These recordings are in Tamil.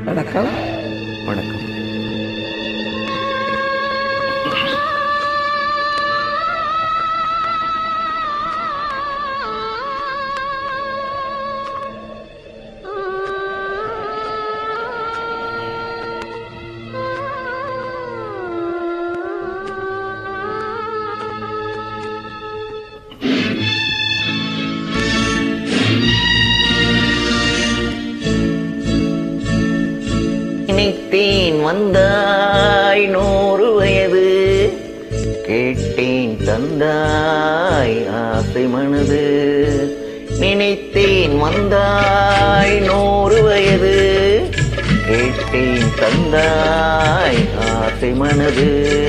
வணக்கம் வணக்கம் நினைத்தேன் வந்தாய் நூறு வயது கேட்டேன் தந்தாய் ஆசை மனது நினைத்தேன் வந்தாய் நூறு வயது கேட்டேன் தந்தாய் ஆசை மனது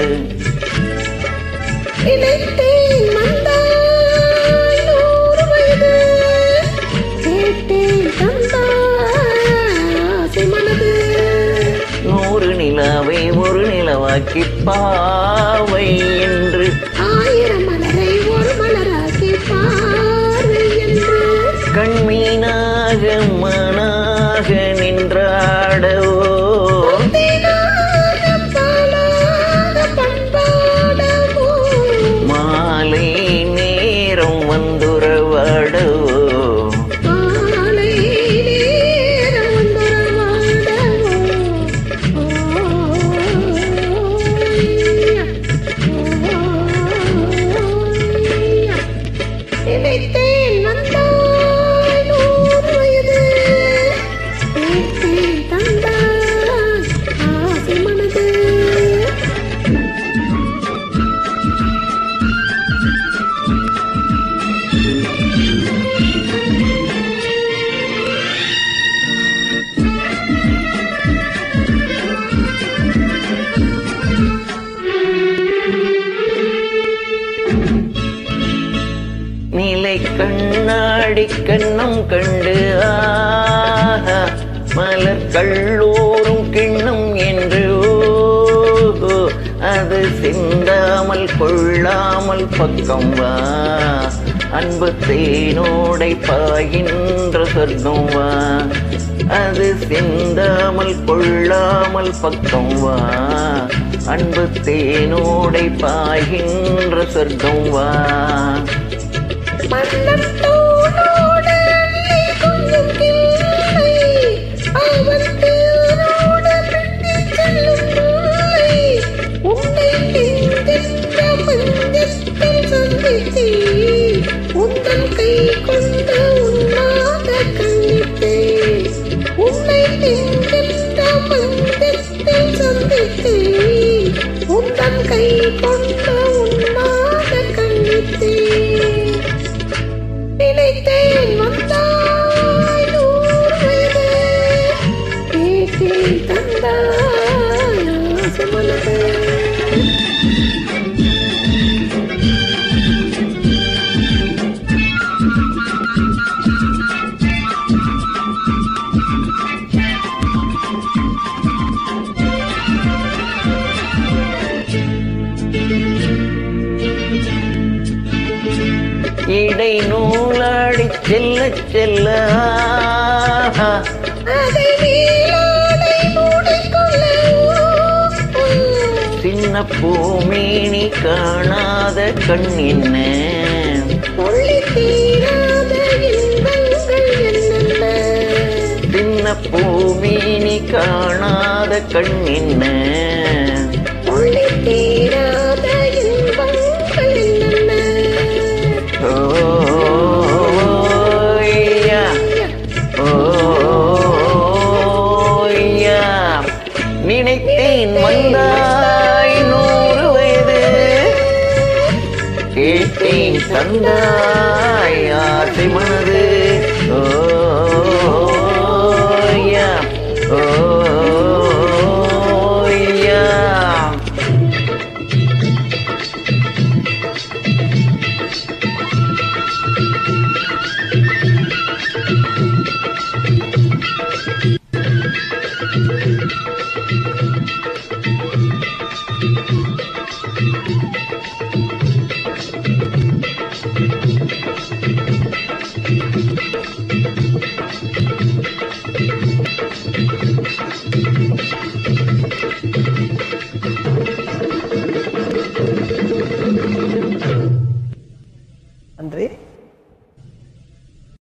நினைத்தேன் வந்தாய் நூறு வயது கேட்டேன் தந்தாய் ஆசை மனது நூறு நிலாவை ஒரு நிலவாக்கி பாவை என்று ஆயிரம் மலரை ஒரு மலராக்கி பார்வை என்று கண்மீனாக மனாக நின்றாடவோ தேனாக பாலாக பண்பாடவோ மாலை நேரம் வந்துறவாடவோ மாலை நேரம் வந்துறவாடவோ ஓய்யா. நினைத்தேன் வந்தாய் நூறு வயது கேட்டேன் தந்தாய் ஆசை மனது நிலை கண்ணாடி கண்ணம் கண்டு ஆஹா மலர் கல்லூரும் கிண்ணம் என்று ஓஹோ, அது சிந்தாமல் கொள்ளாமல் பக்கம் வா அன்பு தேனோடை பாய்கின்ற சொர்க்கம் வா அது சிந்தாமல் கொள்ளாமல் பக்கம் வா அன்பு தேனோடை பாய்கின்ற சொர்க்கம் வா மன்னன் தோளோடு அள்ளி கொஞ்சம் கிள்ளை, அவன் தேரோடு பின்னிச் செல்லும் முல்லை. உன்னை பின்தென்ற மஞ்சத்தில் சந்தித்தேன். உந்தன் கை கொண்டு உண்ணாத கண்ணித்தேன். உன்னை பின்தென்ற மஞ்சத்தில் சந்தித்தேன். உந்தன் கை கொண்டு உண்ணாத கண்ணித்தேன் நினைத்தேன் வந்தாய் நூறு வயது கேட்டேன் தந்தாய் ஆசை மனது இடை நூலாடி செல்ல செல்ல ஆஹா, அதை நீலாடை மூடிக்கொள்ள ஓ, சின்ன பூமேனி காணாத கண் என்ன சொல்லி தீராத இன்பங்கள் என்னென்ன சின்ன பூமேனி காணாத கண் என்ன சொல்லி தீராத இன்பங்கள் என்னென்ன ஓய்யா, ஓய்யா. நினைத்தேன் வந்தாய் நூறு வயது கேட்டேன் தந்தாய் ஆசை மனது ஓய்யா, ஓய்யா. நன்றி